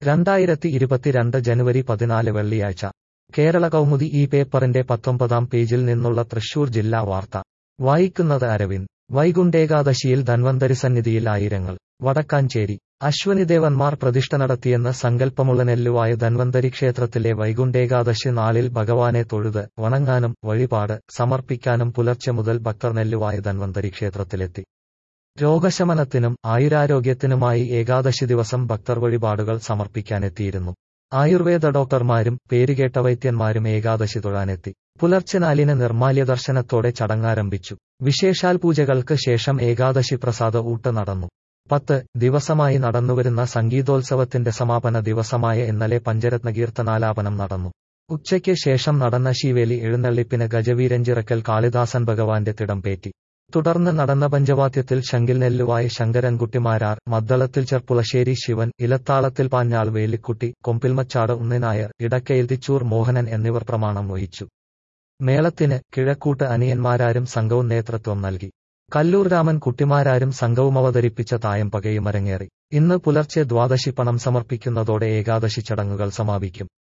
രണ്ടായിരത്തി ഇരുപത്തിരണ്ട് ജനുവരി പതിനാല് വെള്ളിയാഴ്ച കേരള കൗമുദി ഈ പേപ്പറിന്റെ പത്തൊമ്പതാം പേജിൽ നിന്നുള്ള തൃശൂർ ജില്ലാ വാർത്ത വായിക്കുന്നത് അരവിന്ദ് വൈകുണ്ഠേകാദശിയിൽ ധന്വന്തരി സന്നിധിയിൽ ആയിരങ്ങൾ വടക്കാഞ്ചേരി അശ്വനിദേവന്മാർ പ്രതിഷ്ഠ നടത്തിയെന്ന് സങ്കല്പമുള്ള നെല്ലുവായ ധന്വന്തരി ക്ഷേത്രത്തിലെ വൈകുണ്ഠേകാദശി നാളിൽ ഭഗവാനെ തൊഴുത് വണങ്ങാനും വഴിപാട് സമർപ്പിക്കാനും പുലർച്ചെ മുതൽ ഭക്തർ നെല്ലുവായ ധന്വന്തരി ക്ഷേത്രത്തിലെത്തി രോഗശമനത്തിനും ആയുരാരോഗ്യത്തിനുമായി ഏകാദശി ദിവസം ഭക്തർ വഴിപാടുകൾ സമർപ്പിക്കാനെത്തിയിരുന്നു ആയുർവേദ ഡോക്ടർമാരും പേരുകേട്ട വൈദ്യന്മാരും ഏകാദശി തൊഴാനെത്തി പുലർച്ചെ നാലിന് നിർമാല്യ ദർശനത്തോടെ ചടങ്ങാരംഭിച്ചു വിശേഷാൽ പൂജകൾക്ക് ശേഷം ഏകാദശി പ്രസാദ ഊട്ട് നടന്നു പത്ത് ദിവസമായി നടന്നുവരുന്ന സംഗീതോത്സവത്തിന്റെ സമാപന ദിവസമായ ഇന്നലെ പഞ്ചരത്ന കീർത്തനാലാപനം നടന്നു ഉച്ചയ്ക്ക് ശേഷം നടന്ന ശീവേലി എഴുന്നള്ളിപ്പിന് ഗജവീരഞ്ചിറക്കൽ കാളിദാസൻ ഭഗവാന്റെ തിടംപേറ്റി തുടർന്ന് നടന്ന പഞ്ചവാദ്യത്തിൽ ശങ്കിൽ നെല്ലുവായി ശങ്കരൻകുട്ടിമാരാർ മദ്ദളത്തിൽ ചെർപ്പുളശ്ശേരി ശിവൻ ഇലത്താളത്തിൽ പാഞ്ഞാൾ വേലിക്കുട്ടി കൊമ്പിൽമച്ചാട് ഉണ്ണിനായർ ഇടക്കയിൽ തിച്ചൂർ മോഹനൻ എന്നിവർ പ്രമാണം വഹിച്ചു മേളത്തിന് കിഴക്കൂട്ട് അനിയന്മാരാരും സംഘവും നേതൃത്വം നൽകി കല്ലൂർ രാമൻ കുട്ടിമാരാരും സംഘവും അവതരിപ്പിച്ച തായം പകയും അരങ്ങേറി ഇന്ന് പുലർച്ചെ ദ്വാദശി പണം സമർപ്പിക്കുന്നതോടെ ഏകാദശി ചടങ്ങുകൾ സമാപിക്കും